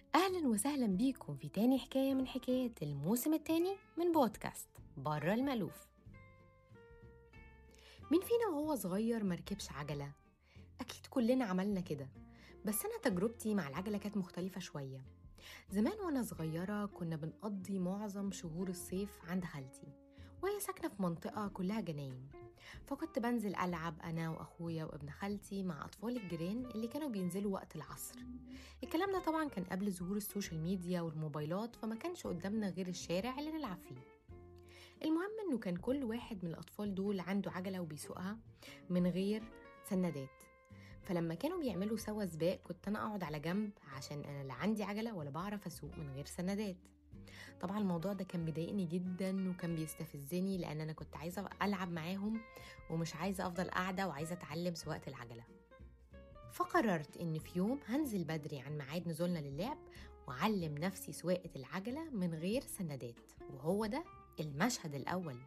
أهلا وسهلا بيكم في تاني حكاية من حكايات الموسم التاني من بودكاست برا المألوف مين فينا وهو صغير مركبش عجلة؟ أكيد كلنا عملنا كده بس أنا تجربتي مع العجلة كانت مختلفة شوية زمان وأنا صغيرة كنا بنقضي معظم شهور الصيف عند خالتي وهي ساكنة في منطقة كلها جناين فكنت بنزل ألعب أنا وأخويا وابن خالتي مع أطفال الجيران اللي كانوا بينزلوا وقت العصر الكلام ده طبعا كان قبل ظهور السوشيال ميديا والموبايلات فما كانش قدامنا غير الشارع اللي نلعب فيه المهم انه كان كل واحد من الاطفال دول عنده عجله وبيسوقها من غير سندات فلما كانوا بيعملوا سوا سباق كنت انا اقعد على جنب عشان انا لا عندي عجله ولا بعرف اسوق من غير سندات طبعا الموضوع ده كان مضايقني جدا وكان بيستفزني لان انا كنت عايزه العب معاهم ومش عايزه افضل قاعده وعايزه اتعلم سواقه العجله فقررت ان في يوم هنزل بدري عن ميعاد نزولنا للعب وأعلم نفسي سواقة العجلة من غير سندات وهو ده المشهد الأول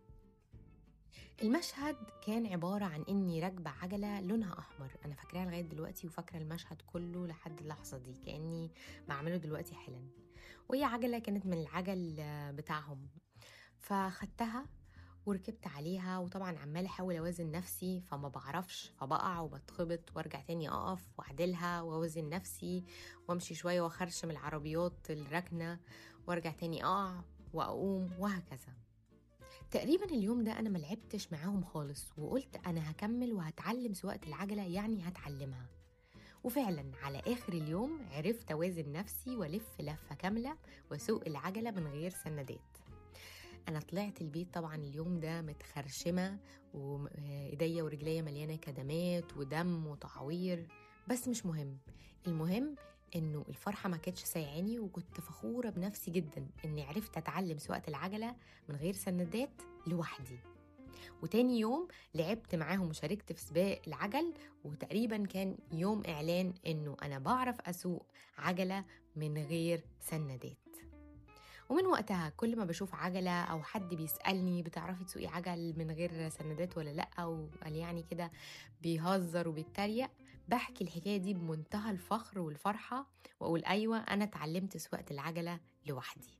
المشهد كان عبارة عن إني راكبة عجلة لونها أحمر أنا فاكراها لغاية دلوقتي وفاكرة المشهد كله لحد اللحظة دي كأني بعمله دلوقتي حالا وهي عجلة كانت من العجل بتاعهم فخدتها وركبت عليها وطبعا عمال احاول اوازن نفسي فما بعرفش فبقع وبتخبط وارجع تاني اقف واعدلها واوزن نفسي وامشي شويه واخرشم العربيات الراكنه وارجع تاني اقع واقوم وهكذا تقريبا اليوم ده انا ما لعبتش معاهم خالص وقلت انا هكمل وهتعلم سواقه العجله يعني هتعلمها وفعلا على اخر اليوم عرفت اوازن نفسي والف لفه كامله واسوق العجله من غير سندات انا طلعت البيت طبعا اليوم ده متخرشمه وايديا ورجليا مليانه كدمات ودم وتعوير بس مش مهم المهم انه الفرحه ما كانتش سايعاني وكنت فخوره بنفسي جدا اني عرفت اتعلم سواقه العجله من غير سندات لوحدي وتاني يوم لعبت معاهم وشاركت في سباق العجل وتقريبا كان يوم اعلان انه انا بعرف اسوق عجله من غير سندات ومن وقتها كل ما بشوف عجلة أو حد بيسألني بتعرفي تسوقي عجل من غير سندات ولا لأ وقال يعني كده بيهزر وبيتريق بحكي الحكاية دي بمنتهى الفخر والفرحة وأقول أيوة أنا اتعلمت سواقة العجلة لوحدي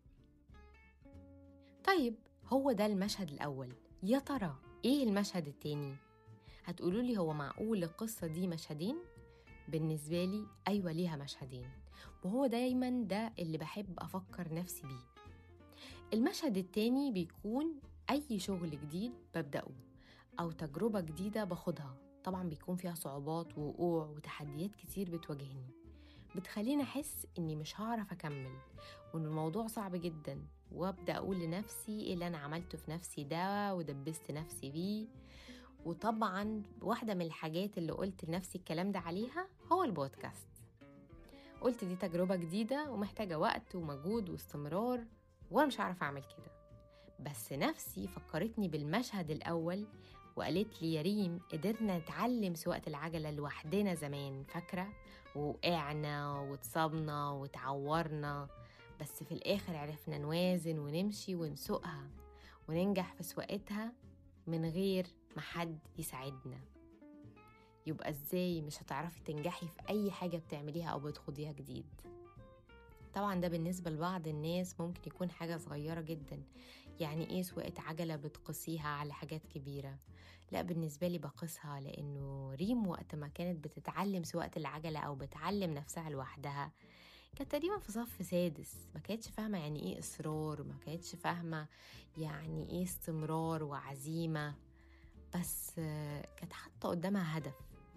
طيب هو ده المشهد الأول يا ترى إيه المشهد التاني؟ هتقولوا لي هو معقول القصة دي مشهدين؟ بالنسبة لي أيوة ليها مشهدين وهو دايما ده اللي بحب أفكر نفسي بيه المشهد التاني بيكون أي شغل جديد ببدأه أو تجربة جديدة باخدها طبعا بيكون فيها صعوبات ووقوع وتحديات كتير بتواجهني بتخليني أحس إني مش هعرف أكمل وإن الموضوع صعب جدا وأبدأ أقول لنفسي إيه اللي أنا عملته في نفسي ده ودبست نفسي بيه وطبعا واحدة من الحاجات اللي قلت لنفسي الكلام ده عليها هو البودكاست قلت دي تجربة جديدة ومحتاجة وقت ومجهود واستمرار وأنا مش عارفة أعمل كده بس نفسي فكرتني بالمشهد الأول وقالت لي يا ريم قدرنا نتعلم سواقة العجلة لوحدنا زمان فاكرة وقعنا واتصابنا وتعورنا بس في الآخر عرفنا نوازن ونمشي ونسوقها وننجح في سواقتها من غير ما حد يساعدنا يبقى ازاي مش هتعرفي تنجحي في اي حاجة بتعمليها او بتخوضيها جديد طبعا ده بالنسبة لبعض الناس ممكن يكون حاجة صغيرة جدا يعني ايه سواقة عجلة بتقيسيها على حاجات كبيرة لا بالنسبة لي بقيسها لانه ريم وقت ما كانت بتتعلم سواقة العجلة او بتعلم نفسها لوحدها كانت تقريبا في صف سادس ما كانتش فاهمة يعني ايه اصرار ما كانتش فاهمة يعني ايه استمرار وعزيمة بس كانت حاطة قدامها هدف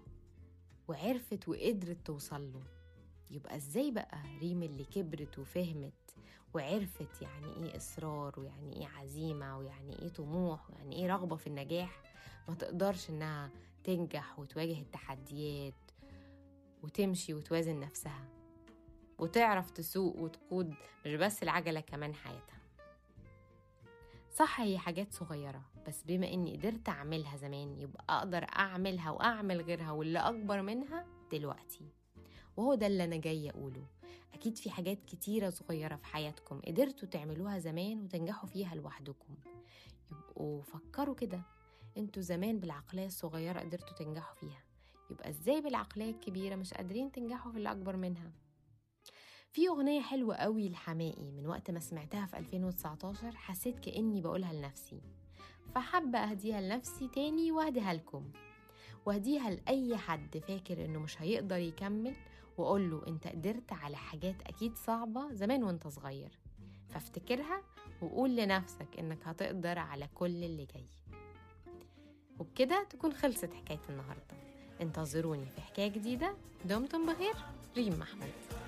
وعرفت وقدرت توصل له يبقى ازاي بقى ريم اللي كبرت وفهمت وعرفت يعني ايه اصرار ويعني ايه عزيمه ويعني ايه طموح ويعني ايه رغبه في النجاح ما تقدرش انها تنجح وتواجه التحديات وتمشي وتوازن نفسها وتعرف تسوق وتقود مش بس العجله كمان حياتها صح هي حاجات صغيرة بس بما إني قدرت أعملها زمان يبقى أقدر أعملها وأعمل غيرها واللي أكبر منها دلوقتي وهو ده اللي أنا جاي أقوله أكيد في حاجات كتيرة صغيرة في حياتكم قدرتوا تعملوها زمان وتنجحوا فيها لوحدكم يبقوا فكروا كده انتوا زمان بالعقلية الصغيرة قدرتوا تنجحوا فيها يبقى ازاي بالعقلية الكبيرة مش قادرين تنجحوا في اللي أكبر منها في أغنية حلوة قوي لحمائي من وقت ما سمعتها في 2019 حسيت كأني بقولها لنفسي فحابة أهديها لنفسي تاني وأهديها لكم وأهديها لأي حد فاكر إنه مش هيقدر يكمل وأقول له أنت قدرت على حاجات أكيد صعبة زمان وأنت صغير فافتكرها وقول لنفسك إنك هتقدر على كل اللي جاي وبكده تكون خلصت حكاية النهاردة انتظروني في حكاية جديدة دمتم بخير ريم محمود